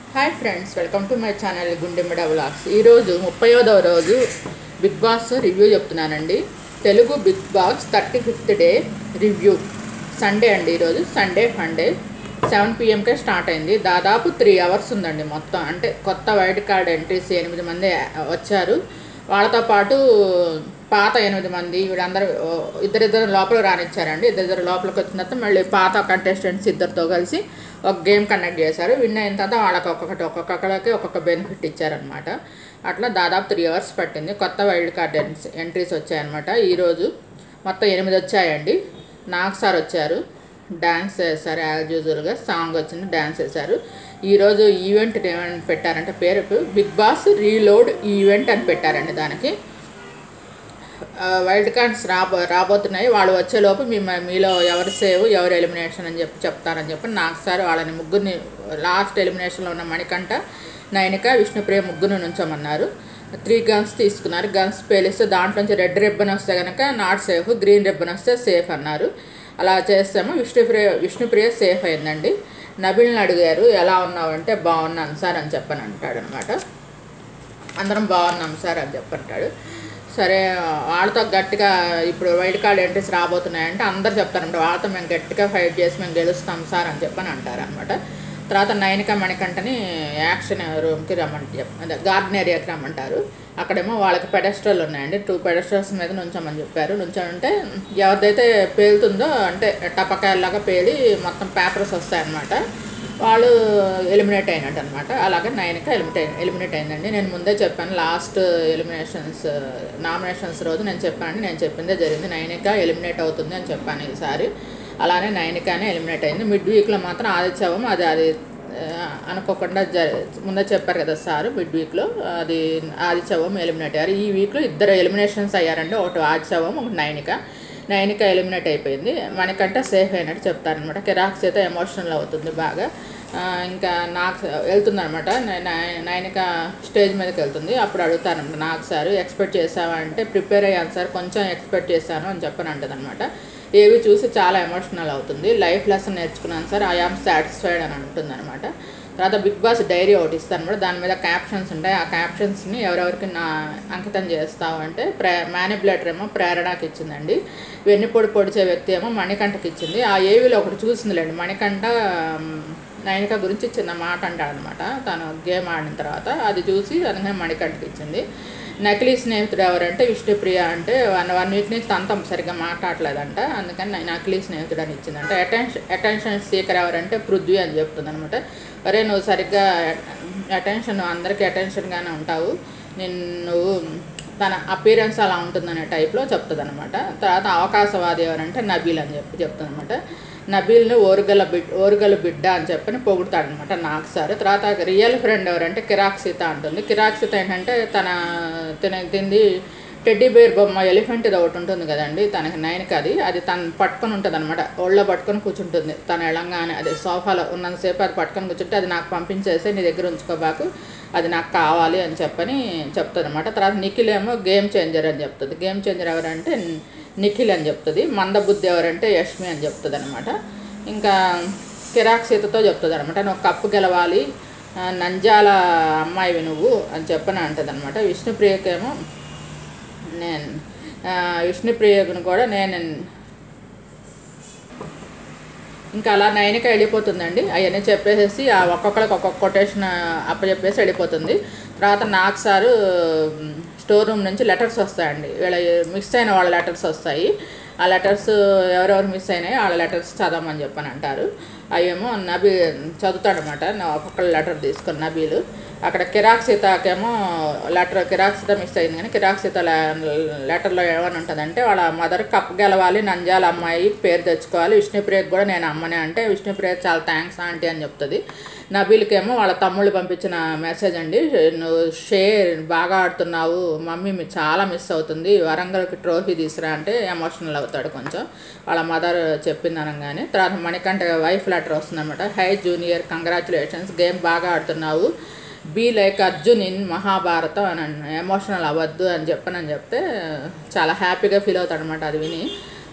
hi friends welcome to my channel గుండెమిడ vlogs ఈరోజు ముప్పైదవ రోజు బిగ్ బాస్ రివ్యూ చెప్తున్నానండి Telugu Bigg Boss thirty fifth day review Sunday అండి ఈరోజు సండే ఫండే సెవెన్ పిఎంకే స్టార్ట్ అయింది దాదాపు త్రీ అవర్స్ ఉందండి మొత్తం అంటే కొత్త వైల్డ్ కార్డ్ ఎంట్రీస్ ఎనిమిది మంది వచ్చారు వాళ్ళతో పాటు పాత ఎనిమిది మంది వీళ్ళందరూ ఓ, ఇద్దరిద్దరు లోపల రానిచ్చారండి ఇద్దరిద్దరు లోపలికి వచ్చిన తర్వాత మళ్ళీ పాత కంటెస్టెంట్స్ ఇద్దరితో కలిసి ఒక గేమ్ కండక్ట్ చేశారు విన్ అయిన తర్వాత వాళ్ళకి ఒక్కొక్కటి ఒక్కొక్కరికి ఒక్కొక్క బెనిఫిట్ ఇచ్చారనమాట అట్లా దాదాపు త్రీ అవర్స్ పట్టింది కొత్త వైల్డ్ కార్డ్ ఎంట్రీస్ ఎంట్రీస్ వచ్చాయన్నమాట ఈరోజు మొత్తం ఎనిమిది వచ్చాయండి నాగ్ సార్ వచ్చారు డ్యాన్స్ చేశారు యాజ్ యూజువల్గా సాంగ్ వచ్చింది డ్యాన్స్ చేశారు ఈరోజు ఈవెంట్ ఏమని పెట్టారంటే పేరు బిగ్ బాస్ రీలోడ్ ఈవెంట్ అని పెట్టారండి దానికి ఆ, వైల్డ్ కార్డ్స్ రాబో రాబోతున్నాయి వాళ్ళు వచ్చేలోపు మీ మీలో ఎవరు సేవ్ ఎవరు ఎలిమినేషన్ అని చెప్పి చెప్తారని చెప్పి నాకు సార్ వాళ్ళని ముగ్గురిని లాస్ట్ ఎలిమినేషన్లో ఉన్న మణికంఠ నైనిక విష్ణుప్రియ ముగ్గురు నుంచోమన్నారు త్రీ గన్స్ తీసుకున్నారు గన్స్ పేలిస్తే దాంట్లోంచి రెడ్ రిబ్బన్ వస్తే కనుక నాట్ సేఫ్ గ్రీన్ రిబ్బన్ వస్తే సేఫ్ అన్నారు అలా చేస్తాము విష్ణుప్రియ విష్ణుప్రియ సేఫ్ అయిందండి నబిల్ని అడిగారు ఎలా ఉన్నావు అంటే బాగున్నాను సార్ అని చెప్పని అంటాడు అనమాట అందరం బాగున్నాం సార్ అని చెప్పంటాడు సరే వాళ్ళతో గట్టిగా ఇప్పుడు వైల్డ్ కార్డ్ ఎంట్రీస్ రాబోతున్నాయంటే అందరు చెప్తారంట వాళ్ళతో మేము గట్టిగా ఫైట్ చేసి మేము గెలుస్తాం సార్ అని చెప్పని అంటారు అనమాట తర్వాత నైనిక మణికంఠని యాక్షన్ రూమ్కి రమ్మంటే చెప్ అదే గార్డెన్ ఏరియాకి రమ్మంటారు అక్కడేమో వాళ్ళకి పెడస్ట్రల్ ఉన్నాయండి టూ పెడస్ట్రల్స్ మీద నుంచోమని చెప్పారు నుంచోమంటే ఎవరిదైతే పేలుతుందో అంటే టపకాయలాగా పేలి మొత్తం పేపర్స్ వస్తాయన్నమాట వాళ్ళు ఎలిమినేట్ అయినట్టు అనమాట అలాగే నైన్కి ఎలిమినేట్ ఎలిమినేట్ అయిందండి నేను ముందే చెప్పాను లాస్ట్ ఎలిమినేషన్స్ నామినేషన్స్ రోజు నేను చెప్పాను నేను చెప్పిందే జరిగింది నైనిక ఎలిమినేట్ అవుతుంది అని చెప్పాను ఈసారి అలానే నైనికానే ఎలిమినేట్ అయింది మిడ్ వీక్లో మాత్రం ఆదిత్యవం అది అది ఆ, అనుకోకుండా జ ముందే చెప్పారు కదా సార్ మిడ్ వీక్లో అది ఆదిత్యవం ఎలిమినేట్ అయ్యారు ఈ వీక్లో ఇద్దరు ఎలిమినేషన్స్ అయ్యారండి ఒకటి ఆదిత్యవం ఒకటి నైనిక నైనిక ఎలిమినేట్ అయిపోయింది మనకంటే సేఫ్ అయినట్టు చెప్తారనమాట కిరాక్స్ అయితే ఎమోషనల్ అవుతుంది బాగా ఆ, ఇంకా నాకు వెళ్తుందనమాట నైనిక స్టేజ్ మీదకి వెళ్తుంది అప్పుడు అడుగుతారనమాట నాకు సార్ ఎక్స్పెక్ట్ చేసావా అంటే ప్రిపేర్ అయ్యాను సార్ కొంచెం ఎక్స్పెక్ట్ చేశాను అని చెప్పని అంటదనమాట ఏవి చూసి చాలా ఎమోషనల్ అవుతుంది లైఫ్ లెసన్ నేర్చుకున్నాను సార్ ఐ ఆమ్ సాటిస్ఫైడ్ అని అంటుంది అనమాట తర్వాత బిగ్ బాస్ డైరీ ఒకటి ఇస్తాను అనమాట దాని మీద క్యాప్షన్స్ ఉంటాయి ఆ క్యాప్షన్స్ని ఎవరెవరికి నా అంకితం చేస్తావు అంటే ప్రే మేనిపులేటర్ ఏమో ప్రేరణకి ఇచ్చిందండి వెన్నుపొడి పొడిచే వ్యక్తి ఏమో మణికంఠకి ఇచ్చింది ఆ ఏవీలో ఒకటి చూసిందిలేండి మణికంఠ మ్, నైనిక గురించి చిన్న మాట అంటాడనమాట తను గేమ్ ఆడిన తర్వాత అది చూసి అందుకని మణికంఠకి ఇచ్చింది నకిలీ స్నేహితుడు ఎవరంటే విష్ణుప్రియ అంటే వన్ వన్ వీక్ నుంచి తనతో సరిగ్గా మాట్లాడలేదంట అందుకని నా- నకిలీ స్నేహితుడు అని ఇచ్చిందంట అటెన్షన్ అటెన్షన్ సీకర్ ఎవరంటే పృథ్వీ అని చెప్తుంది అనమాట అరే నువ్వు సరిగ్గా అటెన్షన్ అందరికీ అటెన్షన్గానే ఉంటావు నేను నువ్వు తన అపీరెన్స్ అలా ఉంటుందనే టైప్లో చెప్తుంది అనమాట తర్వాత అవకాశవాది ఎవరంటే నబీల్ అని చెప్పి చెప్తుంది అనమాట నబీల్ని ఓరుగల బిడ్ ఓరుగల బిడ్డ అని చెప్పని పొగుడతాడనమాట నాకు సార్ తర్వాత రియల్ ఫ్రెండ్ ఎవరంటే కిరాక్ సీత అంటుంది కిరాక్ సీత ఏంటంటే తన తిన తింది టెడ్డీ బేర్ బొమ్మ ఎలిఫెంట్ ఇది ఒకటి ఉంటుంది కదండి తనకి నైన్కి అది అది తను పట్టుకొని ఉంటుంది అనమాట ఒళ్ళో పట్టుకొని కూర్చుంటుంది తన ఎలంగానే అది సోఫాలో ఉన్నంతసేపు అది పట్టుకొని కూర్చుంటే అది నాకు పంపించేసి నీ దగ్గర ఉంచుకోబాకు అది నాకు కావాలి అని చెప్పని చెప్తుంది అనమాట తర్వాత నిఖిల్ ఏమో గేమ్ చేంజర్ అని చెప్తుంది గేమ్ చేంజర్ ఎవరంటే నిఖిల్ అని చెప్తుంది మందబుద్ధి ఎవరంటే యష్మి అని చెప్తుంది అనమాట ఇంకా కిరాక్ సీతతో చెప్తుంది అనమాట నువ్వు కప్పు గెలవాలి ఆ, నంజాల అమ్మాయివి నువ్వు అని చెప్పని అంటుంది అనమాట విష్ణుప్రియకేమో నేను ఆ, విష్ణుప్రియకుని కూడా నేను ఇంకా అలా నైనిక వెళ్ళిపోతుందండి అవన్నీ చెప్పేసేసి ఆ ఒక్కొక్కరికి ఒక్కొక్క కొటేషన్ అప్పచెప్పేసి వెళ్ళిపోతుంది తర్వాత నాకు సారు మ్, స్టోర్ రూమ్ నుంచి లెటర్స్ వస్తాయండి వీళ్ళ మిస్ అయిన వాళ్ళ లెటర్స్ వస్తాయి ఆ లెటర్స్ ఎవరెవరు మిస్ అయినాయి వాళ్ళ లెటర్స్ చదవమని చెప్పని అంటారు అవేమో నబీ చదువుతాడనమాట ఒక్కొక్క లెటర్ తీసుకొని నబీలు అక్కడ కిరాక్ సీతకేమో లెటర్ కిరాక్ సీత మిస్ అయింది కానీ కిరాక్ సీత లె- లెటర్లో ఏమని ఉంటుందంటే వాళ్ళ మదర్ కప్ గెలవాలి నంజాల అమ్మాయి పేరు తెచ్చుకోవాలి విష్ణుప్రియకి కూడా నేను అమ్మనే అంటే విష్ణుప్రియ చాలా థ్యాంక్స్ ఆంటీ అని చెప్తుంది నబీల్కేమో వాళ్ళ తమ్ముళ్ళు పంపించిన మెసేజ్ అండి నువ్వు షేర్ బాగా ఆడుతున్నావు మమ్మీ మీ చాలా మిస్ అవుతుంది వరంగల్కి ట్రోఫీ తీసురా అంటే ఎమోషనల్ అవుతాడు కొంచెం వాళ్ళ మదర్ చెప్పింది అనగానే తర్వాత మణికంఠ వైఫ్ లెటర్ వస్తుందన్నమాట హై జూనియర్ కంగ్రాచులేషన్స్ గేమ్ బాగా ఆడుతున్నావు be like Arjun in Mahabharatam అని ఎమోషనల్ అవ్వద్దు అని చెప్పనని చెప్తే చాలా హ్యాపీగా ఫీల్ అవుతాడు అనమాట అది విని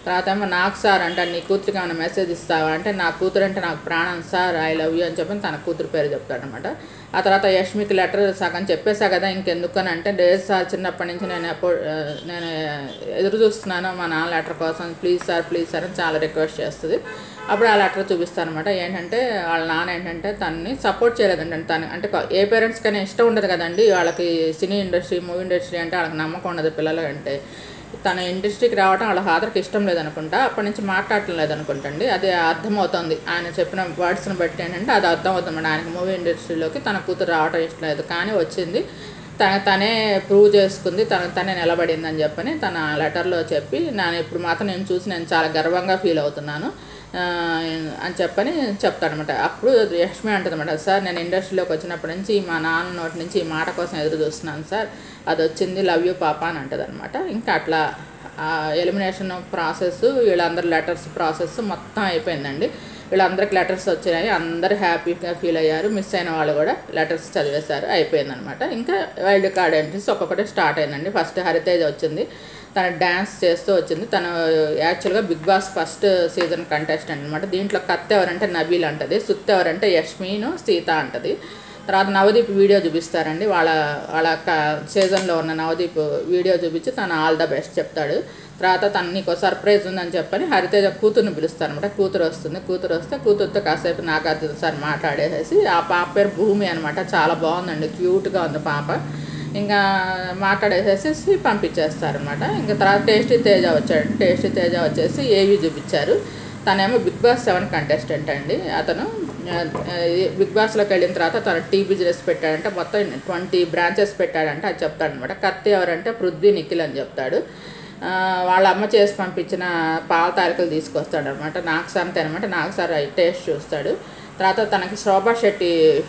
తర్వాత ఏమో నాకు సార్ అంటే నీ కూతురికి ఏమైనా మెసేజ్ ఇస్తావా అంటే నా కూతురు అంటే నాకు ప్రాణం సార్ ఐ లవ్ యూ అని చెప్పి తన కూతురు పేరు చెప్తాడనమాట ఆ తర్వాత యష్మికి లెటర్ సగం చెప్పేసా కదా ఇంకెందుకని అంటే లేదు సార్ చిన్నప్పటి నుంచి నేను అపో ఆ, నేను ఎదురు చూస్తున్నాను మా నాన్న లెటర్ కోసం ప్లీజ్ సార్ ప్లీజ్ సార్ అని చాలా రిక్వెస్ట్ చేస్తుంది అప్పుడు ఆ లెటర్ చూపిస్తాను అనమాట ఏంటంటే వాళ్ళ నాన్న ఏంటంటే తనని సపోర్ట్ చేయలేదండి తను అంటే ఏ పేరెంట్స్కైనా ఇష్టం ఉండదు కదండి వాళ్ళకి సినీ ఇండస్ట్రీ మూవీ ఇండస్ట్రీ అంటే వాళ్ళకి నమ్మకం ఉండదు పిల్లలు అంటే తన ఇండస్ట్రీకి రావడం వాళ్ళ ఫాదర్కి ఇష్టం లేదనుకుంటా అప్పటి నుంచి మాట్లాడటం లేదనుకుంటండి అది అర్థమవుతుంది ఆయన చెప్పిన వర్డ్స్ని బట్టి ఏంటంటే అది అర్థమవుతుంది ఆయనకి మూవీ ఇండస్ట్రీలోకి తన కూతురు రావడం ఇష్టం లేదు కానీ వచ్చింది తన తనే ప్రూవ్ చేసుకుంది తన తనే నిలబడిందని చెప్పని తన లెటర్లో చెప్పి నేను ఇప్పుడు మాత్రం నేను చూసి నేను చాలా గర్వంగా ఫీల్ అవుతున్నాను ఆ, అని చెప్పని చెప్తాడనమాట అప్పుడు యష్మి అంటుందన్నమాట సార్ నేను ఇండస్ట్రీలోకి వచ్చినప్పటి నుంచి మా నాన్న నోటి నుంచి ఈ మాట కోసం ఎదురు చూస్తున్నాను సార్ అది వచ్చింది లవ్ యూ పాప అని అంటదన్నమాట ఇంకా అట్లా ఎలిమినేషన్ ప్రాసెస్ వీళ్ళందరి లెటర్స్ ప్రాసెస్ మొత్తం అయిపోయిందండి వీళ్ళందరికి లెటర్స్ వచ్చినాయి అందరూ హ్యాపీగా ఫీల్ అయ్యారు మిస్ అయిన వాళ్ళు కూడా లెటర్స్ చదివేశారు అయిపోయిందనమాట ఇంకా వైల్డ్ కార్డ్ ఎంట్రీస్ ఒక్కొక్కటి స్టార్ట్ అయిందండి ఫస్ట్ హరితేజ వచ్చింది తను డ్యాన్స్ చేస్తూ వచ్చింది తను యాక్చువల్గా Bigg Boss first season contestant అనమాట దీంట్లో కత్తి ఎవరంటే నబీల్ అంటది సుత్తి ఎవరంటే యష్మీను సీత అంటది తర్వాత నవదీప్ వీడియో చూపిస్తారండి వాళ్ళ వాళ్ళ సీజన్లో ఉన్న నవదీప్ వీడియో చూపించి తను ఆల్ ద బెస్ట్ చెప్తాడు తర్వాత తను నీకు సర్ప్రైజ్ ఉందని చెప్పని హరితేజ కూతుర్ని పిలుస్తాను అనమాట కూతురు వస్తుంది కూతురు వస్తే కూతురుతో కాసేపు నాగార్జున సార్ మాట్లాడేసేసి ఆ పాప పేరు భూమి అనమాట చాలా బాగుందండి క్యూట్గా ఉంది పాప ఇంకా మాట్లాడేసేసి పంపించేస్తారనమాట ఇంకా తర్వాత టేస్టీ తేజ వచ్చాడు టేస్టీ తేజ వచ్చేసి ఏవి చూపించారు తనేమో బిగ్ బాస్ సెవెన్ కంటెస్టెంట్ అండి అతను ఆ, బిగ్ బాస్లోకి వెళ్ళిన తర్వాత తను టీ బిజినెస్ పెట్టాడంటే మొత్తం ట్వంటీ బ్రాంచెస్ పెట్టాడంటే అది చెప్తాడనమాట కత్తి ఎవరంటే పృథ్వీ నిఖిల్ అని చెప్తాడు ఆ, వాళ్ళ అమ్మ చేసి పంపించిన పాల తాలికలు తీసుకొస్తాడు అనమాట నాకు సార్ అనమాట నాకు సార్ అవి టేస్ట్ చూస్తాడు తర్వాత తనకి శోభా శెట్టి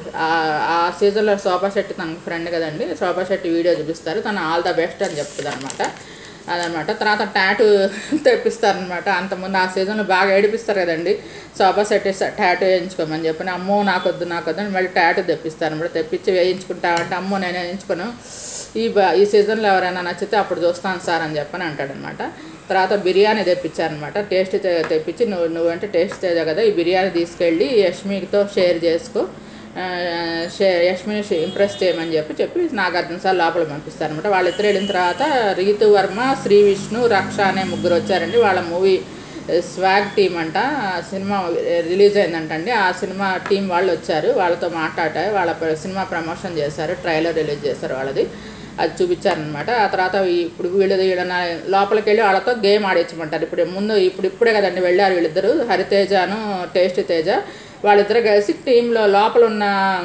ఆ- ఆ సీజన్లో శోభా శెట్టి తనకి ఫ్రెండ్ కదండి శోభా శెట్టి వీడియో చూపిస్తారు తను ఆల్ ద బెస్ట్ అని చెప్తుంది అనమాట అదనమాట తర్వాత టాటూ తెప్పిస్తారనమాట అంతకుముందు ఆ సీజన్లో బాగా ఏడిపిస్తారు కదండి శోభా శెట్టి టాటూ వేయించుకోమని చెప్పిన అమ్మో నాకొద్దు నాకొద్దు అని మళ్ళీ టాటూ తెప్పిస్తారనమాట తెప్పించి వేయించుకుంటామంటే అమ్మో నేను వేయించుకోను ఈ బ- ఈ సీజన్లో ఎవరైనా నచ్చితే అప్పుడు చూస్తాను సార్ అని చెప్పని అంటాడనమాట తర్వాత బిర్యానీ తెప్పించారనమాట టేస్ట్ తె- తెప్పించి నువ్వు నువ్వంటే టేస్ట్ తేజ కదా ఈ బిర్యానీ తీసుకెళ్ళి యష్మితో షేర్ చేసుకో ఆ, షేర్ యష్మిని షే- ఇంప్రెస్ చేయమని చెప్పి చెప్పి నాగార్జున సార్ లోపల పంపిస్తారనమాట వాళ్ళిద్దరు వెళ్ళిన తర్వాత రీతు వర్మ శ్రీ విష్ణు రక్ష అనే ముగ్గురు వచ్చారండి వాళ్ళ మూవీ స్వాగ్ టీం అంట ఆ సినిమా రిలీజ్ అయిందంటండి ఆ సినిమా టీం వాళ్ళు వచ్చారు వాళ్ళతో మాట్లాడ వాళ్ళ ప్ర- సినిమా ప్రమోషన్ చేశారు ట్రైలర్ రిలీజ్ చేశారు వాళ్ళది అది చూపించారనమాట ఆ తర్వాత ఈ- ఇప్పుడు వీళ్ళది వీళ్ళ లోపలికి వెళ్ళి వాళ్ళతో గేమ్ ఆడించమంటారు ఇప్పుడు ముందు ఇప్పుడు ఇప్పుడే కదండి వెళ్ళారు వీళ్ళిద్దరు హరితేజను టేస్ట్ తేజ వాళ్ళిద్దరు కలిసి టీంలో లోపల ఉన్న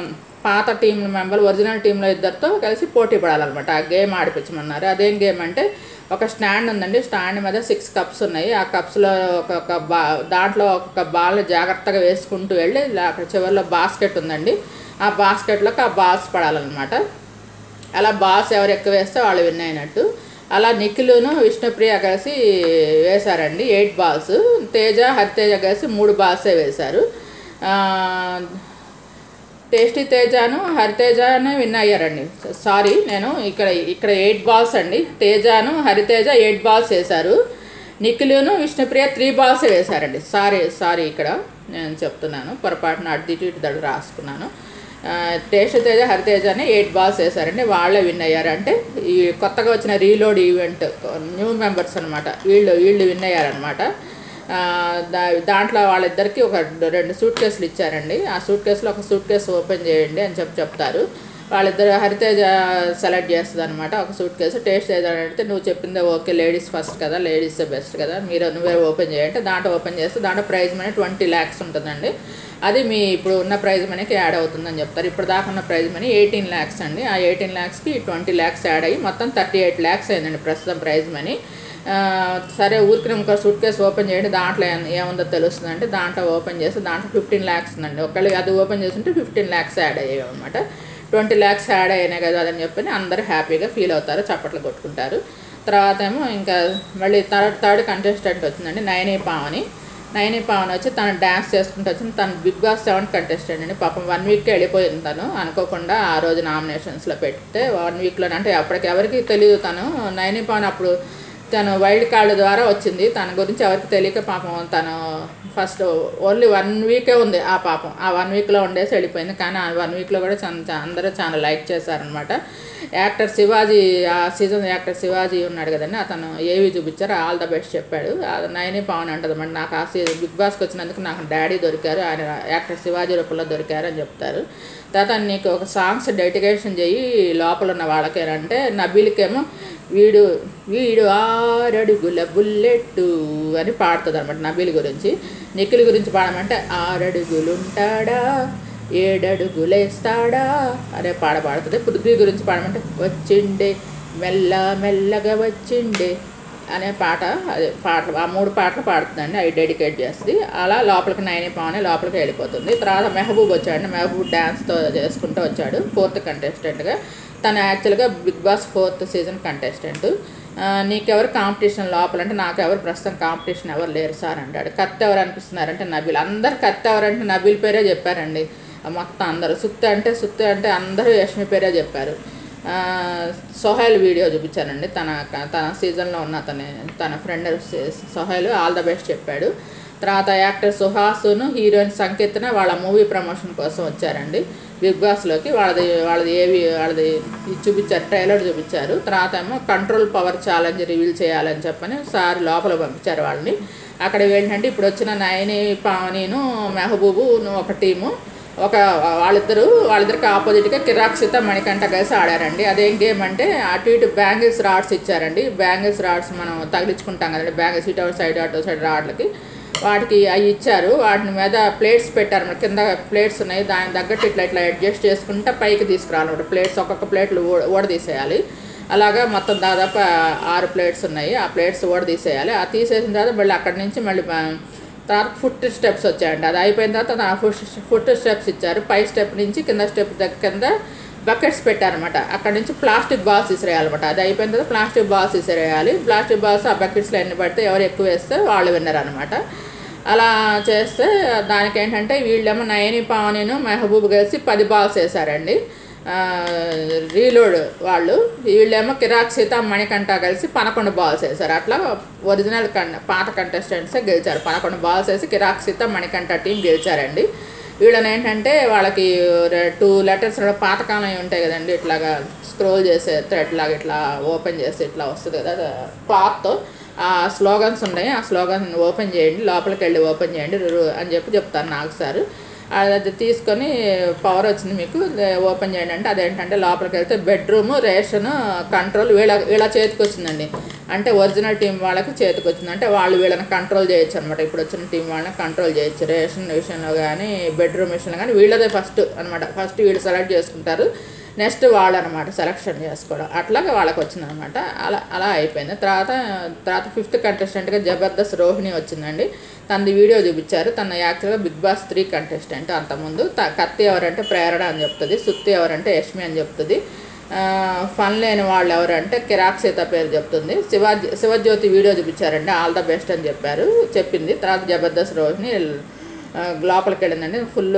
పాత టీం మెంబర్ ఒరిజినల్ టీంలో ఇద్దరితో కలిసి పోటీ పడాలన్నమాట ఆ గేమ్ ఆడిపించమన్నారు అదేం గేమ్ అంటే ఒక స్టాండ్ ఉందండి స్టాండ్ మీద సిక్స్ కప్స్ ఉన్నాయి ఆ కప్స్లో ఒక ఒక బా దాంట్లో ఒక బాల్ని జాగ్రత్తగా వేసుకుంటూ వెళ్ళి ఇలా అక్కడ చివరిలో బాస్కెట్ ఉందండి ఆ బాస్కెట్లోకి ఆ బాల్స్ పడాలన్నమాట అలా బాల్స్ ఎవరు ఎక్కువ వేస్తే వాళ్ళు విన్ అయినట్టు అలా నిఖిలును విష్ణుప్రియ కలిసి వేశారండి ఎయిట్ బాల్స్ తేజ హరితేజ కలిసి మూడు బాల్సే వేశారు ఆ, టేస్టీ తేజాను హరితేజను విన్ అయ్యారండి సారీ నేను ఇక్కడ ఇక్కడ ఎయిట్ బాల్స్ అండి తేజాను హరితేజ ఎయిట్ బాల్స్ వేశారు నిఖిలును విష్ణుప్రియ త్రీ బాల్స్ వేశారండి సారీ సారీ ఇక్కడ నేను చెప్తున్నాను పొరపాటున అటు ఇటు ఇటు దడు రాసుకున్నాను ఆ, టేస్ట్ తేజ హరితేజని ఎయిట్ బాల్స్ వేశారండి వాళ్ళే విన్ అయ్యారు అంటే ఈ కొత్తగా వచ్చిన రీలోడ్ ఈవెంట్ న్యూ మెంబర్స్ అనమాట వీళ్ళు వీళ్ళు విన్ అయ్యారనమాట ఆ, దా దాంట్లో వాళ్ళిద్దరికి ఒక రెండు సూట్ కేసులు ఇచ్చారండి ఆ సూట్ కేసులో ఒక సూట్ కేసు ఓపెన్ చేయండి అని చెప్పి చెప్తారు వాళ్ళిద్దరు హరితేజ సెలెక్ట్ చేస్తుంది అనమాట ఒక సూట్ కేసు టేస్ట్ చేద్దామంటే నువ్వు చెప్పిందే ఓకే లేడీస్ ఫస్ట్ కదా లేడీస్ బెస్ట్ కదా మీరు నువ్వే ఓపెన్ చేయంటే దాంట్లో ఓపెన్ చేస్తే దాంట్లో ప్రైజ్ మనీ ట్వంటీ ల్యాక్స్ ఉంటుందండి అది మీ ఇప్పుడు ఉన్న ప్రైజ్ మనీకి యాడ్ అవుతుందని చెప్తారు ఇప్పుడు దాకా ఉన్న ప్రైజ్ మనీ ఎయిటీన్ ల్యాక్స్ అండి ఆ ఎయిటీన్ ల్యాక్స్కి ట్వంటీ ల్యాక్స్ యాడ్ అయ్యి మొత్తం థర్టీ ఎయిట్ ల్యాక్స్ అయిందండి ప్రస్తుతం ప్రైజ్ మనీ ఆ, సరే ఊరికి ఇంకో సూట్ కేసు ఓపెన్ చేయండి దాంట్లో ఏం- ఏముందో తెలుస్తుంది అంటే దాంట్లో ఓపెన్ చేస్తే దాంట్లో ఫిఫ్టీన్ ల్యాక్స్ ఉందండి ఒకళ్ళు అది ఓపెన్ చేస్తుంటే ఫిఫ్టీన్ ల్యాక్స్ యాడ్ అయ్యాయి అనమాట ట్వంటీ ల్యాక్స్ యాడ్ అయినాయి కదా అని చెప్పని అందరూ హ్యాపీగా ఫీల్ అవుతారు చప్పట్లు కొట్టుకుంటారు తర్వాత ఏమో ఇంకా మళ్ళీ థర్డ్ థర్డ్ కంటెస్టెంట్ వచ్చిందండి నయనీ పావని నయని పవన్ వచ్చి తను డ్యాన్స్ చేసుకుంటూ వచ్చింది తను బిగ్ బాస్ సెవెన్ కంటెస్టెంట్ అండి పాపం వన్ వీక్కి వెళ్ళిపోయింది తను అనుకోకుండా ఆ రోజు నామినేషన్స్లో పెడితే వన్ వీక్లో అంటే అప్పటికి ఎవరికి తెలియదు తను నయని పవన్ అప్పుడు తను వైల్డ్ కార్డు ద్వారా వచ్చింది తన గురించి ఎవరికి తెలియక పాపం తను ఫస్ట్ ఓన్లీ వన్ వీకే ఉంది ఆ పాపం ఆ వన్ వీక్లో ఉండేసి వెళ్ళిపోయింది కానీ ఆ వన్ వీక్లో కూడా చా- చా- అందరూ చాలా లైక్ చేశారనమాట యాక్టర్ శివాజీ ఆ సీజన్ యాక్టర్ శివాజీ ఉన్నాడు కదండి అతను ఏవి చూపించారు ఆల్ ద బెస్ట్ చెప్పాడు అది నయని పవన్ అంటది మరి నాకు ఆ సీజన్ బిగ్ బాస్కి వచ్చినందుకు నాకు డాడీ దొరికారు ఆయన యాక్టర్ శివాజీ రూపంలో దొరికారు అని చెప్తారు తర్వాత నీకు ఒక సాంగ్స్ డెడికేషన్ చెయ్యి లోపల ఉన్న వాళ్ళకేనంటే నబీల్కేమో వీడు వీడు ఆరడుగుల బుల్లెట్టు అని పాడుతుంది అనమాట నబీల్ గురించి నిఖిల్ గురించి పాడమంటే ఆరడుగులుంటాడా ఏడడుగులేస్తాడా అనే పాట పాడుతుంది పృథ్వీ గురించి పాడమంటే వచ్చిండే మెల్ల మెల్లగా వచ్చిండే అనే పాట అదే పాటలు ఆ మూడు పాటలు పాడుతుందండి అవి డెడికేట్ చేస్తుంది అలా లోపలికి నైని పవన్ లోపలికి వెళ్ళిపోతుంది తర్వాత మెహబూబ్ వచ్చాడు మెహబూబ్ డ్యాన్స్తో చేసుకుంటూ వచ్చాడు ఫోర్త్ కంటెస్టెంట్గా తను యాక్చువల్గా Bigg Boss fourth season contestant నీకెవరు కాంపిటీషన్ లోపల అంటే నాకెవరు ప్రస్తుతం కాంపిటీషన్ ఎవరు లేరు సార్ అంటాడు కత్తి ఎవరు అనిపిస్తున్నారంటే నబీల్ అందరు కత్తి ఎవరంటే నబీల్ పేరే చెప్పారండి మొత్తం అందరూ సుత్తి అంటే సుత్తి అంటే అందరూ యష్మి పేరే చెప్పారు ఆ, సోహైల్ వీడియో చూపించానండి తన తన సీజన్లో ఉన్న తన తన friend Sohail all the best చెప్పాడు తర్వాత యాక్టర్ సుహాసును హీరోయిన్ సంకీర్తన వాళ్ళ మూవీ ప్రమోషన్ కోసం వచ్చారండి బిగ్ బాస్లోకి వాళ్ళది వాళ్ళది ఏవి వాళ్ళది ఇది చూపించారు ట్రైలర్ చూపించారు తర్వాత ఏమో కంట్రోల్ పవర్ ఛాలెంజ్ రివీల్ చేయాలని చెప్పని సార్ లోపల పంపించారు వాళ్ళని అక్కడ ఏంటంటే ఇప్పుడు వచ్చిన నయని పావనీను మెహబూబు ఒక టీము ఒక వాళ్ళిద్దరు వాళ్ళిద్దరికి ఆపోజిట్గా కిరాక్షిత మణికంఠ కలిసి ఆడారండి అదేం గేమ్ అంటే అటు ఇటు బ్యాంగిల్స్ రాడ్స్ ఇచ్చారండి బ్యాంగిల్స్ రాడ్స్ మనం తగిలించుకుంటాం కదండి బ్యాంగిల్స్ ఇటు అవుట్ సైడ్ అటు సైడ్ రాడ్లకి వాటికి అవి ఇచ్చారు వాటి మీద ప్లేట్స్ పెట్టారు మన కింద ప్లేట్స్ ఉన్నాయి దాని తగ్గట్టు ఇట్లా ఇట్లా అడ్జస్ట్ చేసుకుంటే పైకి తీసుకురావాలి ప్లేట్స్ ఒక్కొక్క ప్లేట్లు ఓ- ఓడదీసేయాలి అలాగా మొత్తం దాదాపు ఆ- ఆరు ప్లేట్స్ ఉన్నాయి ఆ ప్లేట్స్ ఓడ తీసేయాలి ఆ తీసేసిన తర్వాత మళ్ళీ అక్కడి నుంచి మళ్ళీ బా- తర్వాత ఫుట్ స్టెప్స్ వచ్చాయండి అది అయిపోయిన తర్వాత ఆ ఫుట్ ఫుట్ స్టెప్స్ ఇచ్చారు పై స్టెప్ నుంచి కింద స్టెప్ దగ్గర కింద బకెట్స్ పెట్టారనమాట అక్కడ నుంచి ప్లాస్టిక్ బాల్స్ విసిరేయాలన్నమాట అది అయిపోయిన తర్వాత ప్లాస్టిక్ బాల్స్ విసిరేయాలి ప్లాస్టిక్ బాల్స్ ఆ బకెట్స్లో ఎన్ని పడితే ఎవరు ఎక్కువ వేస్తే వాళ్ళు విన్నర్ అనమాట అలా చేస్తే దానికి ఏంటంటే వీళ్ళేమో నయని పావనిను మెహబూబ్ కలిసి పది బాల్స్ వేశారండి ఆ, రీలోడ్ వాళ్ళు వీళ్ళేమో కిరాక్ సీత మణికంఠ కలిసి పదకొండు బాల్స్ వేశారు అట్లా ఒరిజినల్ కన్ పాత కంటెస్టెంట్సే గెలిచారు పదకొండు బాల్స్ వేసి కిరాక్ సీత మణికంఠ టీం గెలిచారండి వీళ్ళని ఏంటంటే వాళ్ళకి టూ లెటర్స్ పాతకాలం ఉంటాయి కదండి ఇట్లాగా స్క్రోల్ చేసే థ్రెడ్ లాగా ఇట్లా ఓపెన్ చేసి ఇట్లా వస్తుంది కదా క్లాత్తో ఆ స్లోగన్స్ ఉన్నాయి ఆ స్లోగన్ ఓపెన్ చేయండి లోపలికి వెళ్ళి ఓపెన్ చేయండి రు- అని చెప్పి చెప్తారు నాకు సార్ అది తీసుకొని పవర్ వచ్చింది మీకు దే- ఓపెన్ చేయండి అంటే అదేంటంటే లోపలికి వెళ్తే బెడ్రూమ్ రేషన్ కంట్రోల్ వీళ్ళ వీళ్ళ చేతికి వచ్చిందండి అంటే ఒరిజినల్ టీం వాళ్ళకి చేతికి వచ్చింది అంటే వాళ్ళు వీళ్ళని కంట్రోల్ చేయొచ్చు అనమాట ఇప్పుడు వచ్చిన టీం వాళ్ళని కంట్రోల్ చేయొచ్చు రేషన్ విషయంలో కానీ బెడ్రూమ్ విషయంలో కానీ వీళ్ళదే ఫస్ట్ అనమాట ఫస్ట్ వీళ్ళు సెలెక్ట్ చేసుకుంటారు నెక్స్ట్ వాళ్ళు అనమాట సెలక్షన్ చేసుకోవడం అట్లాగా వాళ్ళకి వచ్చిందనమాట అలా అలా అయిపోయింది తర్వాత తర్వాత ఫిఫ్త్ కంటెస్టెంట్గా జబర్దస్త్ రోహిణి వచ్చిందండి తనది వీడియో చూపించారు తన యాక్చువల్గా బిగ్ బాస్ త్రీ కంటెస్టెంట్ అంతకుముందు త కత్తి ఎవరంటే ప్రేరణ అని చెప్తుంది సుత్తి ఎవరంటే యష్మి అని చెప్తుంది ఆ, ఫన్ లేని వాళ్ళు ఎవరంటే కిరాక్ సీత పేరు చెప్తుంది శివాజీ శివజ్యోతి వీడియో చూపించారండి ఆల్ ద బెస్ట్ అని చెప్పారు చెప్పింది తర్వాత జబర్దస్త్ రోహిణి ఆ, లోపలికి వెళ్ళిందండి ఫుల్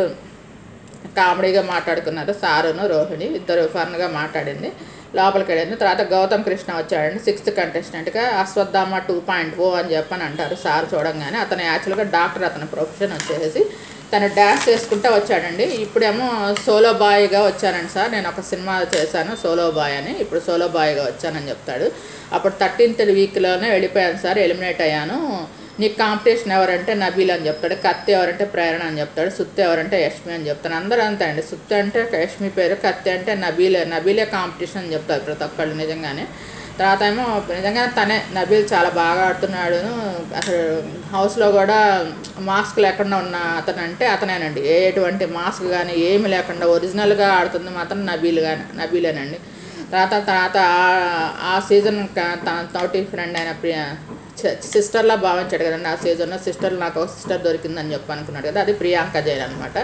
కామెడీగా మాట్లాడుకున్నారు సారును రోహిణి ఇద్దరు ఫన్గా మాట్లాడింది లోపలికి వెళ్ళింది తర్వాత గౌతమ్ కృష్ణ వచ్చాడండి సిక్స్త్ కంటెస్టెంట్గా అశ్వత్థామ టూ పాయింట్ ఓ అని చెప్పని అంటారు సార్ చూడంగానే అతను యాక్చువల్గా డాక్టర్ అతని ప్రొఫెషన్ వచ్చేసి తను డ్యాన్స్ చేసుకుంటూ వచ్చాడండి ఇప్పుడేమో సోలో బాయ్గా వచ్చానండి సార్ నేను ఒక సినిమా చేశాను సోలో బాయ్ అని ఇప్పుడు సోలో బాయ్గా వచ్చానని చెప్తాడు అప్పుడు థర్టీన్త్ వీక్లోనే వెళ్ళిపోయాను సార్ ఎలిమినేట్ అయ్యాను నీకు కాంపిటీషన్ ఎవరంటే నబీల్ అని చెప్తాడు కత్తి ఎవరంటే ప్రేరణ అని చెప్తాడు సుత్తి ఎవరంటే యష్మి అని చెప్తాడు అందరూ అంతే అండి సుత్తి అంటే యష్మి పేరు కత్తి అంటే నబీలే నబీలే కాంపిటీషన్ అని చెప్తారు ప్రతి ఒక్కళ్ళు నిజంగానే తర్వాత ఏమో నిజంగా తనే నబీల్ చాలా బాగా ఆడుతున్నాడు అసలు హౌస్లో కూడా మాస్క్ లేకుండా ఉన్న అతను అంటే అతనేనండి ఏ ఎటువంటి మాస్క్ కానీ ఏమి లేకుండా ఒరిజినల్గా ఆడుతుంది మాత్రం నబీల్ కానీ నబీలేనండి తర్వాత తర్వాత ఆ- ఆ సీజన్ క- తన తోటి ఫ్రెండ్ అయిన ప్రియ సి- సిస్టర్లా భావించాడు కదండి ఆ సీజన్లో సిస్టర్ నాకు ఒక సిస్టర్ దొరికిందని చెప్పి అనుకున్నాడు కదా అది ప్రియాంక జైన్ అనమాట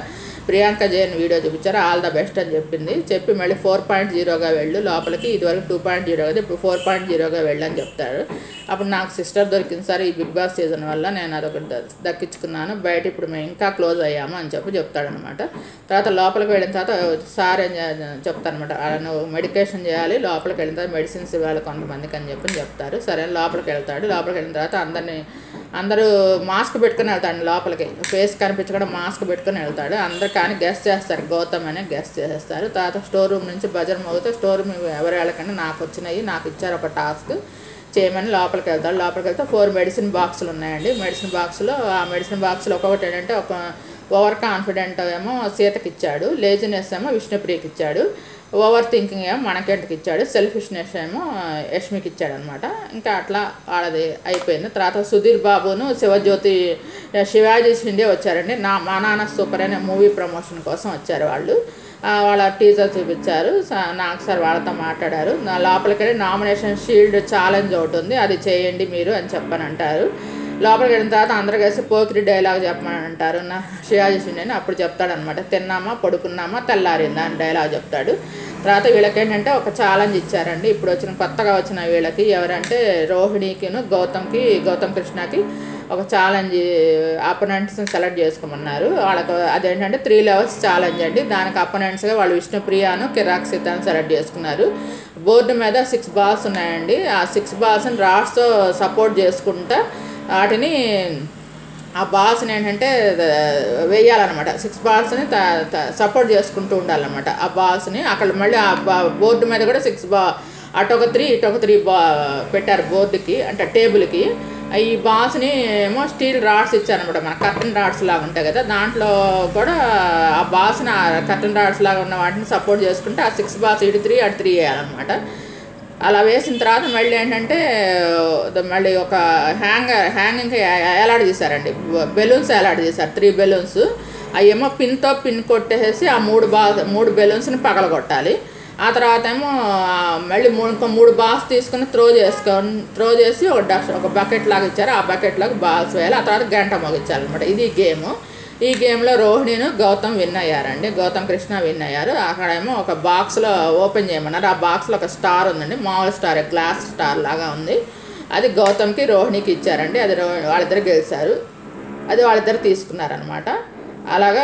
ప్రియాంక జైన్ వీడియో చూపించారు ఆల్ ద బెస్ట్ అని చెప్పింది చెప్పి మళ్ళీ ఫోర్ పాయింట్ జీరోగా వెళ్ళు లోపలికి ఇదివరకు టూ పాయింట్ జీరో కదా ఇప్పుడు ఫోర్ పాయింట్ జీరోగా వెళ్ళని చెప్తారు అప్పుడు నాకు సిస్టర్ దొరికింది సార్ ఈ బిగ్ బాస్ సీజన్ వల్ల నేను అదొకటి ద- దక్కించుకున్నాను బయట ఇప్పుడు మేము ఇంకా క్లోజ్ అయ్యాము అని చెప్పి చెప్తాడనమాట తర్వాత లోపలికి వెళ్ళిన తర్వాత సార్ ఏం చెప్తారనమాట నువ్వు మెడికేషన్ చేయాలి లోపలికి వెళ్ళిన తర్వాత మెడిసిన్స్ ఇవ్వాలి కొంతమందికి అని చెప్పి చెప్తారు సరే అని లోపలికి వెళ్తాడు లోపలికి వెళ్ళిన తర్వాత అందరినీ అందరూ మాస్క్ పెట్టుకుని వెళ్తాడు లోపలికి ఫేస్ కనిపించకుండా మాస్క్ పెట్టుకుని వెళ్తాడు అందరు కానీ గెస్ట్ చేస్తారు గౌతమ్ అనే గెస్ట్ చేసేస్తారు తర్వాత స్టోర్ రూమ్ నుంచి బజర్ మోగితే స్టోర్ రూమ్ ఎవరు వెళ్ళకండి నాకు వచ్చినాయి నాకు ఇచ్చారు ఒక టాస్క్ చేయమని లోపలికి వెళ్తాడు లోపలికి వెళ్తే ఫోర్ మెడిసిన్ బాక్సులు ఉన్నాయండి మెడిసిన్ బాక్స్లో ఆ మెడిసిన్ బాక్స్లో ఒక్కొక్కటి ఏంటంటే ఒక ఓవర్ కాన్ఫిడెంట్ ఏమో సీతకి ఇచ్చాడు లేజినెస్ ఏమో విష్ణుప్రియకి ఇచ్చాడు ఓవర్ థింకింగ్ ఏమో మనకెంటకి ఇచ్చాడు సెల్ఫిష్నెస్ ఏమో యష్మికి ఇచ్చాడు అనమాట ఇంకా అట్లా వాళ్ళది అయిపోయింది తర్వాత సుధీర్ బాబును శివజ్యోతి శివాజీ షిండే వచ్చారండి నా మా నాన్న సూపర్ అనే మూవీ ప్రమోషన్ కోసం వచ్చారు వాళ్ళు ఆ, వాళ్ళ టీజర్ చూపించారు స- నాకు సార్ వాళ్ళతో మాట్లాడారు నా లోపలికి వెళ్ళి నామినేషన్ షీల్డ్ ఛాలెంజ్ ఒకటి ఉంది అది చేయండి మీరు అని చెప్పని అంటారు లోపలికి వెళ్ళిన తర్వాత అందరు కలిసి పోకిరి డైలాగ్ చెప్పమని అంటారు నా శివాజీ సిండేని అప్పుడు చెప్తాడనమాట తిన్నామా పడుకున్నామా తెల్లారిందా అని డైలాగ్ చెప్తాడు తర్వాత వీళ్ళకి ఏంటంటే ఒక ఛాలెంజ్ ఇచ్చారండి ఇప్పుడు వచ్చిన కొత్తగా వచ్చిన వీళ్ళకి ఎవరంటే రోహిణికిను గౌతమ్కి గౌతమ్ కృష్ణకి ఒక ఛాలెంజ్ అపోనెంట్స్ని సెలెక్ట్ చేసుకోమన్నారు వాళ్ళకు అదేంటంటే త్రీ లెవెల్స్ ఛాలెంజ్ అండి దానికి అపోనెంట్స్గా వాళ్ళు విష్ణుప్రియను కిరాక్ సీతాను సెలెక్ట్ చేసుకున్నారు బోర్డు మీద సిక్స్ బాల్స్ ఉన్నాయండి ఆ సిక్స్ బాల్స్ని రాడ్స్తో సపోర్ట్ చేసుకుంటా వాటిని ఆ బాల్స్ని ఏంటంటే వేయాలన్నమాట సిక్స్ బాల్స్ని సపోర్ట్ చేసుకుంటూ ఉండాలన్నమాట ఆ బాల్స్ని అక్కడ మళ్ళీ ఆ బా- బోర్డు మీద కూడా సిక్స్ బా అటొక త్రీ ఇటొక త్రీ బా పెట్టారు బోర్డుకి అంటే టేబుల్కి ఈ బాల్స్ని ఏమో స్టీల్ రాడ్స్ ఇచ్చారనమాట మన కర్టన్ రాడ్స్ లాగా ఉంటాయి కదా దాంట్లో కూడా ఆ బాల్స్ని ఆ కర్టన్ రాడ్స్ లాగా ఉన్న వాటిని సపోర్ట్ చేసుకుంటే ఆ సిక్స్ బాల్స్ ఇటు త్రీ అటు త్రీ వేయాలన్నమాట అలా వేసిన తర్వాత మళ్ళీ ఏంటంటే ద- మళ్ళీ ఒక హ్యాంగర్ హ్యాంగింగ్ ఏలాడ చేశారండి బెలూన్స్ ఏలాడ చేశారు త్రీ బెలూన్స్ అవేమో పిన్తో పిన్ కొట్టేసి ఆ మూడు బా మూడు బెలూన్స్ని పగలగొట్టాలి ఆ తర్వాత ఏమో ఆ, మళ్ళీ మూడు ఇంకో మూడు బాల్స్ తీసుకుని త్రో చేసుకొని త్రో చేసి ఒక డస్ట్ ఒక బకెట్ లాగా ఇచ్చారు ఆ బకెట్లోకి బాల్స్ వేయాలి ఆ తర్వాత గంట మోగించాలన్నమాట ఇది గేమ్ ఈ గేమ్లో రోహిణిను గౌతమ్ విన్ అయ్యారండి గౌతమ్ కృష్ణ విన్ అయ్యారు అక్కడేమో ఒక బాక్స్లో ఓపెన్ చేయమన్నారు ఆ బాక్స్లో ఒక స్టార్ ఉందండి మామూలు స్టార్ గ్లాస్ స్టార్ లాగా ఉంది అది గౌతమ్కి రోహిణికి ఇచ్చారండి అది రో వాళ్ళిద్దరు గెలిచారు అది వాళ్ళిద్దరు తీసుకున్నారనమాట అలాగా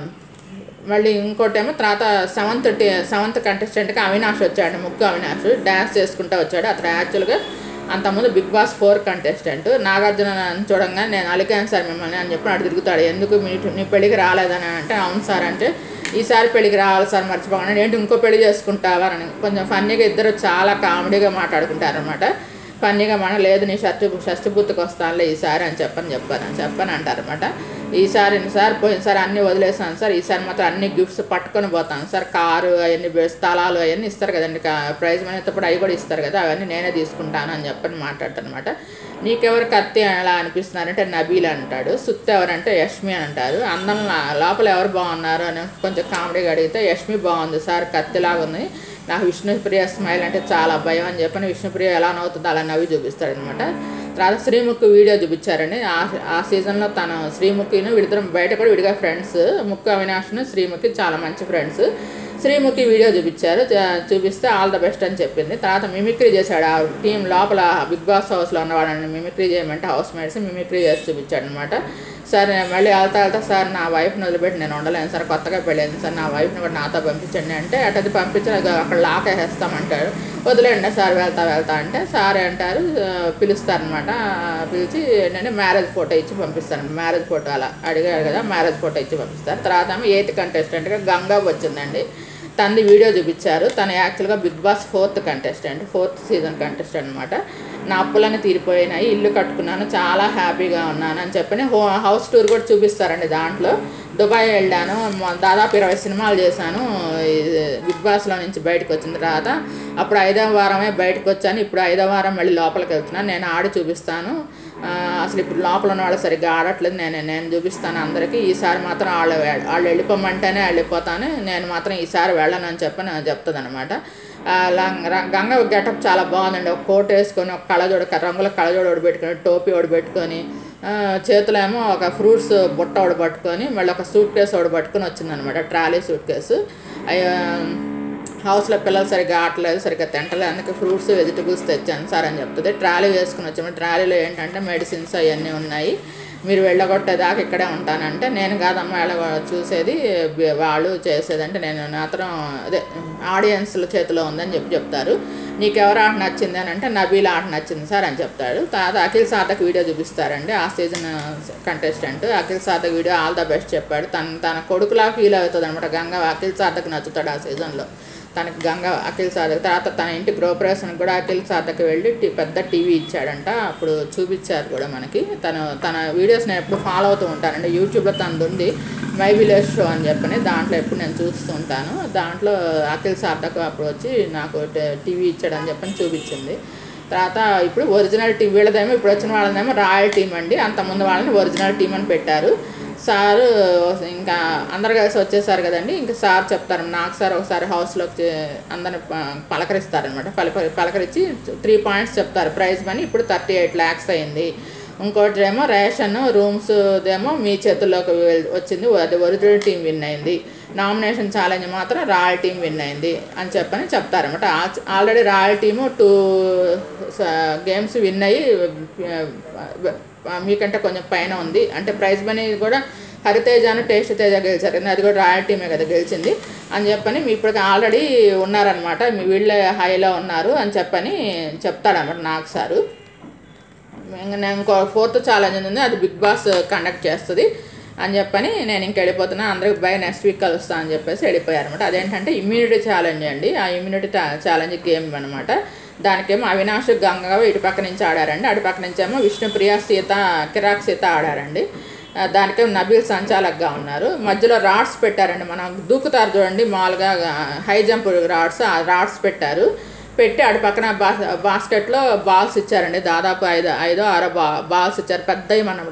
మళ్ళీ ఇంకోటేమో తర్వాత సెవెంత్ టి- సెవెంత్ కంటెస్టెంట్కి అవినాష్ వచ్చాడు ముగ్గు అవినాష్ డ్యాన్స్ చేసుకుంటూ వచ్చాడు అతను యాక్చువల్గా అంతకుముందు Bigg Boss four contestant Nagarjuna చూడంగానే నేను అలికాను సార్ మిమ్మల్ని అని చెప్పి అటు తిరుగుతాడు ఎందుకు మీ నీ పెళ్ళికి రాలేదని అంటే అవును సార్ అంటే ఈసారి పెళ్ళికి రావాలి సార్ మర్చిపోకుండా ఏంటి ఇంకో పెళ్లి చేసుకుంటావా అని కొంచెం ఫన్నీగా ఇద్దరు చాలా కామెడీగా మాట్లాడుకుంటారు అనమాట ఫన్నీగా మన లేదు నీ షష్టి షష్టి బుత్తుకు వస్తానులే ఈసారి అని చెప్పని చెప్పాను అని చెప్పని అంటారనమాట ఈసారి సార్ పోయినసారి అన్నీ వదిలేసాను సార్ ఈసారి మాత్రం అన్ని గిఫ్ట్స్ పట్టుకొని పోతాను సార్ కారు అవన్నీ బె- స్థలాలు అవన్నీ ఇస్తారు కదండి కా- ప్రైజ్ మనీ ఇప్పుడు అవి కూడా ఇస్తారు కదా అవన్నీ నేనే తీసుకుంటాను అని చెప్పని మాట్లాడతానమాట నీకెవరు కత్తి ఎలా అనిపిస్తున్నారంటే నబీల్ అంటాడు సుత్తి ఎవరంటే యష్మి అని అంటారు అందం లా- లోపల ఎవరు బాగున్నారు అని కొంచెం కామెడీగా అడిగితే యష్మి బాగుంది సార్ కత్తిలాగా ఉంది నాకు విష్ణుప్రియ స్మైల్ అంటే చాలా భయం అని చెప్పని విష్ణుప్రియ ఎలా నవ్వుతుందో అలా నవ్వి చూపిస్తాడు అనమాట తర్వాత శ్రీముఖి వీడియో చూపించారండి ఆ ఆ సీజన్లో తను శ్రీముఖిని వీడిద్దరం బయట కూడా విడిగా ఫ్రెండ్స్ ముక్కు అవినాష్ను శ్రీముఖి చాలా మంచి ఫ్రెండ్స్ శ్రీముఖి వీడియో చూపించారు చ- చూపిస్తే ఆల్ ద బెస్ట్ అని చెప్పింది తర్వాత మిమిక్రీ చేశాడు ఆ టీం లోపల బిగ్ బాస్ హౌస్లో ఉన్నవాడని మిమిక్రీ చేయమంటే హౌస్ మేట్స్ మిమిక్రీ చేసి చూపించాడు అనమాట సార్ నేను మళ్ళీ వెళ్తా వెళ్తా సార్ నా వైఫ్ని వదిలిపెట్టి నేను ఉండలేను సార్ కొత్తగా పెళ్ళింది సార్ నా వైఫ్ని కూడా నాతో పంపించండి అంటే అటది పంపించి అది అక్కడ లాక్ వేసేస్తామంటాడు వదిలేండి సార్ వెళ్తా వెళ్తా అంటే సార్ అంటారు ఆ, పిలుస్తారనమాట పిలిచి నేను మ్యారేజ్ ఫోటో ఇచ్చి పంపిస్తాను మ్యారేజ్ ఫోటో అలా అడిగాడు కదా మ్యారేజ్ ఫోటో ఇచ్చి పంపిస్తారు తర్వాత ఆమె ఎయిత్ కంటెస్టెంట్గా గంగా వచ్చిందండి తనది వీడియో చూపించారు తను యాక్చువల్గా Bigg Boss fourth contestant fourth season contestant అనమాట నా అప్పులన్నీ తీరిపోయినాయి ఇల్లు కట్టుకున్నాను చాలా హ్యాపీగా ఉన్నాను అని చెప్పని హో హౌస్ టూర్ కూడా చూపిస్తారండి దాంట్లో దుబాయ్ వెళ్ళాను మొ- దాదాపు ఇరవై సినిమాలు చేశాను ఈ బిగ్ బాస్లో నుంచి బయటకు వచ్చిన తర్వాత అప్పుడు ఐదవ వారమే బయటకు వచ్చాను ఇప్పుడు ఐదవ వారం మళ్ళీ లోపలికి వెళ్తున్నాను నేను ఆడి చూపిస్తాను ఆ, అసలు ఇప్పుడు లోపల ఉన్న వాళ్ళు సరిగ్గా ఆడట్లేదు నేను నేను చూపిస్తాను అందరికీ ఈసారి మాత్రం వాళ్ళు వాళ్ళు వెళ్ళిపోమంటేనే వెళ్ళిపోతాను నేను మాత్రం ఈసారి వెళ్ళను అని చెప్పి నేను చెప్తుంది అనమాట గంగ గెటప్ చాలా బాగుందండి ఒక కోట్ వేసుకొని ఒక కళ్ళజోడు రంగుల కళ్ళజోడు ఒకటి పెట్టుకొని టోపీ ఒకటి పెట్టుకొని ఆ, చేతిలో ఏమో ఒక ఫ్రూట్స్ బుట్ట ఒకటి పట్టుకొని మళ్ళీ ఒక సూట్ కేసు ఒకటి పట్టుకొని వచ్చిందనమాట ట్రాలీ సూట్ కేసు అయ్య, హౌస్లో పిల్లలు సరిగ్గా ఆటలేదు సరిగ్గా తింటలేదు అందుకే ఫ్రూట్స్ వెజిటబుల్స్ తెచ్చాను సార్ అని చెప్తుంది ట్రాలీ వేసుకుని వచ్చాము ట్రాలీలో ఏంటంటే మెడిసిన్స్ అవన్నీ ఉన్నాయి మీరు వెళ్ళగొట్టేదాకా ఇక్కడే ఉంటానంటే నేను కాదమ్మా వెళ్ళ చూసేది బ- వాళ్ళు చేసేది అంటే నేను మాత్రం అదే ఆడియన్స్ల చేతిలో ఉందని చెప్పి చెప్తారు నీకు ఎవరు ఆట నచ్చింది అని అంటే నబీల్ ఆట నచ్చింది సార్ అని చెప్తాడు తర్వాత అఖిల్ సాధక్ వీడియో చూపిస్తారండి ఆ season contestant Akhil Sarthak video all the best చెప్పాడు తన తన కొడుకులా ఫీల్ అవుతుంది అనమాట గంగ అఖిల్ సాధక్ నచ్చుతాడు ఆ సీజన్లో తనకి గంగ అఖిల్ సాధక్ తర్వాత తన ఇంటి గృహప్రవేశానికి కూడా అఖిల్ సాధక్ వెళ్ళి టి- పెద్ద టీవీ ఇచ్చాడంట అప్పుడు చూపించారు కూడా మనకి తను తన వీడియోస్ నేను ఎప్పుడు ఫాలో అవుతూ ఉంటానండి యూట్యూబ్లో తనది ఉంది మై విలేజ్ షో అని చెప్పని దాంట్లో ఎప్పుడు నేను చూస్తూ ఉంటాను దాంట్లో అఖిల్ సాధక్ అప్పుడు వచ్చి నాకు ట- టీవీ ఇచ్చాడని చెప్పని చూపించింది తర్వాత ఇప్పుడు ఒరిజినల్ టీం వీళ్ళదేమో ఇప్పుడు వచ్చిన వాళ్ళదేమో రాయల్ టీం అండి అంతకుముందు వాళ్ళని ఒరిజినల్ టీం అని పెట్టారు సారు ఇంకా అందరు కలిసి వచ్చేసారు కదండి ఇంకా సార్ చెప్తారు నాకు సార్ ఒకసారి హౌస్లోకి అందరిని ప- పలకరిస్తారనమాట పలక పలకరించి త్రీ పాయింట్స్ చెప్తారు ప్రైజ్ మనీ ఇప్పుడు థర్టీ ఎయిట్ ల్యాక్స్ అయింది ఇంకోటి ఏమో రేషన్ రూమ్స్ ఏమో మీ చేతుల్లోకి వెల్- వచ్చింది అది ఒరిజినల్ టీం విన్ అయింది నామినేషన్ ఛాలెంజ్ మాత్రం రాయల్ టీం విన్ అయింది అని చెప్పని చెప్తారనమాట already royal team two games win అయ్యి ఆ, మీకంటే కొంచెం పైన ఉంది అంటే ప్రైజ్ మనీ కూడా హరితేజను టేస్ట్ తేజ గెలిచారు కానీ అది కూడా రాయల్ టీమే కదా గెలిచింది అని చెప్పని మీ ఇప్పుడు ఆల్రెడీ ఉన్నారనమాట మీ వీళ్ళే హైలో ఉన్నారు అని చెప్పని చెప్తాడనమాట నాకు సారు ఇంకా నేను ఇంకో ఫోర్త్ ఛాలెంజ్ ఉంది అది బిగ్ బాస్ కండక్ట్ చేస్తుంది అని చెప్పని నేను ఇంక వెళ్ళిపోతున్నా అందరికి బై నెక్స్ట్ వీక్ కలుస్తా అని చెప్పేసి వెళ్ళిపోయారు అనమాట అదేంటంటే ఇమ్యూనిటీ ఛాలెంజ్ అండి ఆ ఇమ్యూనిటీ ఛాలెంజ్ గేమ్ అనమాట దానికేమో అవినాష్ గంగగా ఇటు పక్క నుంచి ఆడారండి అటు పక్క నుంచి ఏమో విష్ణుప్రియ సీత కిరాక్ సీత ఆడారండి ఆ, దానికేమో నబీల్ సంచాలక్గా ఉన్నారు మధ్యలో రాడ్స్ పెట్టారండి మనం దూకుతారు చూడండి మామూలుగా హై జంప్ రాడ్స్ ఆ రాడ్స్ పెట్టారు పెట్టి అటు పక్కన బా బాస్కెట్లో బాల్స్ ఇచ్చారండి దాదాపు ఐదు ఐదో ఆరో బా బాల్స్ ఇచ్చారు పెద్దవి మనం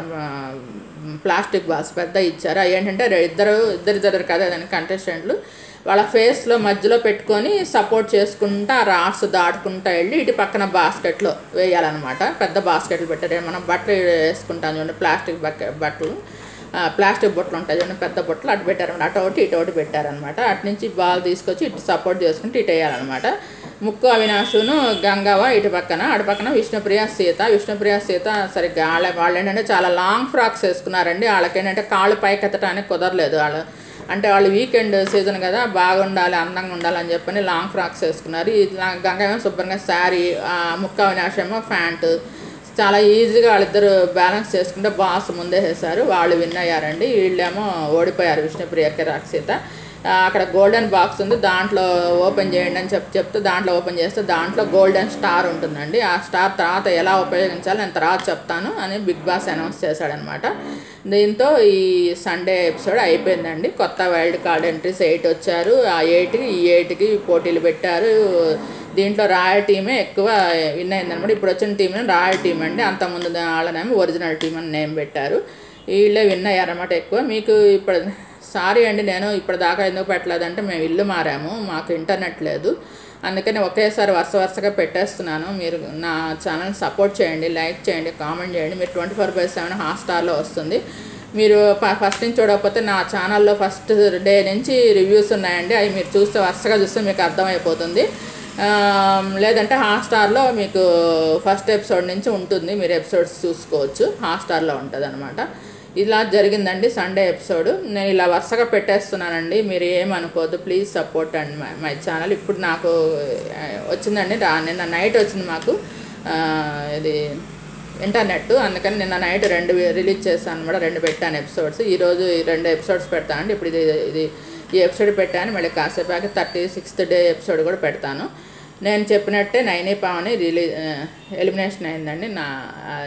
ప్లాస్టిక్ బాల్స్ పెద్ద ఇచ్చారు అవి ఏంటంటే రె- ఇద్దరు ఇద్దరు ఇద్దరు కదా దాని కంటెస్టెంట్లు వాళ్ళ ఫేస్లో మధ్యలో పెట్టుకొని సపోర్ట్ చేసుకుంటా ఆ రాడ్స్ దాటుకుంటా వెళ్ళి ఇటు పక్కన బాస్కెట్లో వేయాలన్నమాట పెద్ద బాస్కెట్లు పెట్టారు మనం బట్టలు వేసుకుంటాం చూడండి ప్లాస్టిక్ బకె బట్టలు ఆ, ప్లాస్టిక్ బుట్టలు ఉంటాయి చూడండి పెద్ద బుట్టలు అటు పెట్టారనమాట అటు ఒకటి ఇటు ఒకటి పెట్టారనమాట అటు నుంచి బాల్ తీసుకొచ్చి ఇటు సపోర్ట్ చేసుకుంటూ ఇటు వేయాలన్నమాట ముక్కు అవినాశును గంగవ ఇటు పక్కన అటు పక్కన విష్ణుప్రియ సీత విష్ణుప్రియ సీత సరిగ్గా వాళ్ళ వాళ్ళు ఏంటంటే చాలా లాంగ్ ఫ్రాక్స్ వేసుకున్నారండి వాళ్ళకి ఏంటంటే కాళ్ళు పైకి ఎత్తడానికి కుదరలేదు వాళ్ళు అంటే వాళ్ళు వీకెండ్ సీజన్ కదా బాగుండాలి అందంగా ఉండాలని చెప్పని లాంగ్ ఫ్రాక్స్ వేసుకున్నారు ఈ లా- గంగ ఏమో శుభ్రంగా శారీ ముక్క అవినాష్ ఏమో ప్యాంటు చాలా ఈజీగా వాళ్ళిద్దరు బ్యాలెన్స్ చేసుకుంటే బాస్ ముందే వేశారు వాళ్ళు విన్ అయ్యారండి వీళ్ళేమో ఓడిపోయారు విష్ణుప్రియ కిరాక్సీత ఆ, అక్కడ గోల్డెన్ బాక్స్ ఉంది దాంట్లో ఓపెన్ చేయండి అని చెప్పి చెప్తే దాంట్లో ఓపెన్ చేస్తే దాంట్లో గోల్డెన్ స్టార్ ఉంటుందండి ఆ స్టార్ తర్వాత ఎలా ఉపయోగించాలో నేను తర్వాత చెప్తాను అని బిగ్ బాస్ అనౌన్స్ చేశాడనమాట దీంతో ఈ సండే ఎపిసోడ్ అయిపోయిందండి కొత్త వైల్డ్ కార్డ్ ఎంట్రీస్ ఎయిట్ వచ్చారు ఆ ఎయిట్కి ఈ ఎయిట్కి పోటీలు పెట్టారు దీంట్లో రాయల్ టీమే ఎక్కువ విన్ అయిందనమాట ఇప్పుడు వచ్చిన టీం రాయల్ టీం అండి అంతకుముందు వాళ్ళనేమో ఒరిజినల్ టీం అని నేమ్ పెట్టారు వీళ్ళే విన్ అయ్యారన్నమాట ఎక్కువ మీకు ఇప్పుడు సారీ అండి నేను ఇప్పుడు దాకా ఎందుకు పెట్టలేదంటే మేము ఇల్లు మారాము మాకు ఇంటర్నెట్ లేదు అందుకని ఒకేసారి వరుస వరుసగా పెట్టేస్తున్నాను మీరు నా ఛానల్ సపోర్ట్ చేయండి లైక్ చేయండి కామెంట్ చేయండి మీరు ట్వంటీ ఫోర్ బై సెవెన్ హాట్స్టార్లో వస్తుంది మీరు ప- ఫస్ట్ నుంచి చూడకపోతే నా ఛానల్లో ఫస్ట్ డే నుంచి రివ్యూస్ ఉన్నాయండి అవి మీరు చూస్తే వరుసగా చూస్తే మీకు అర్థమైపోతుంది ఆ, లేదంటే హాట్స్టార్లో మీకు ఫస్ట్ ఎపిసోడ్ నుంచి ఉంటుంది మీరు ఎపిసోడ్స్ చూసుకోవచ్చు హాట్స్టార్లో ఉంటుంది అనమాట ఇలా జరిగిందండి సండే ఎపిసోడ్ నేను ఇలా వరుసగా పెట్టేస్తున్నానండి మీరు ఏమనుకోవద్దు please support and my my channel ఇప్పుడు నాకు ఆ, వచ్చిందండి రా నిన్న నైట్ వచ్చింది మాకు ఆ, ఇది ఇంటర్నెట్ అందుకని నిన్న నైట్ రెండు రిలీజ్ చేశాను అనమాట రెండు పెట్టాను ఎపిసోడ్స్ ఈరోజు ఈ రెండు ఎపిసోడ్స్ పెడతాను ఇప్పుడు ఇది ఇది ఈ ఎపిసోడ్ పెట్టాను మళ్ళీ కాసేపాకి థర్టీ సిక్స్త్ డే ఎపిసోడ్ కూడా పెడతాను నేను చెప్పినట్టే నైనీ పావని రిలీజ్ ఎలిమినేషన్ అయిందండి నా ఆ,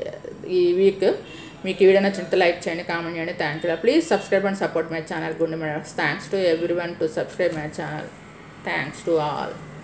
ఈ వీక్ మీకు ఈ వీడియో నచ్చినట్టు లైక్ చేయండి కామెంట్ చేయండి thank you please subscribe and support my channel గుండె thanks to everyone to subscribe my channel thanks to all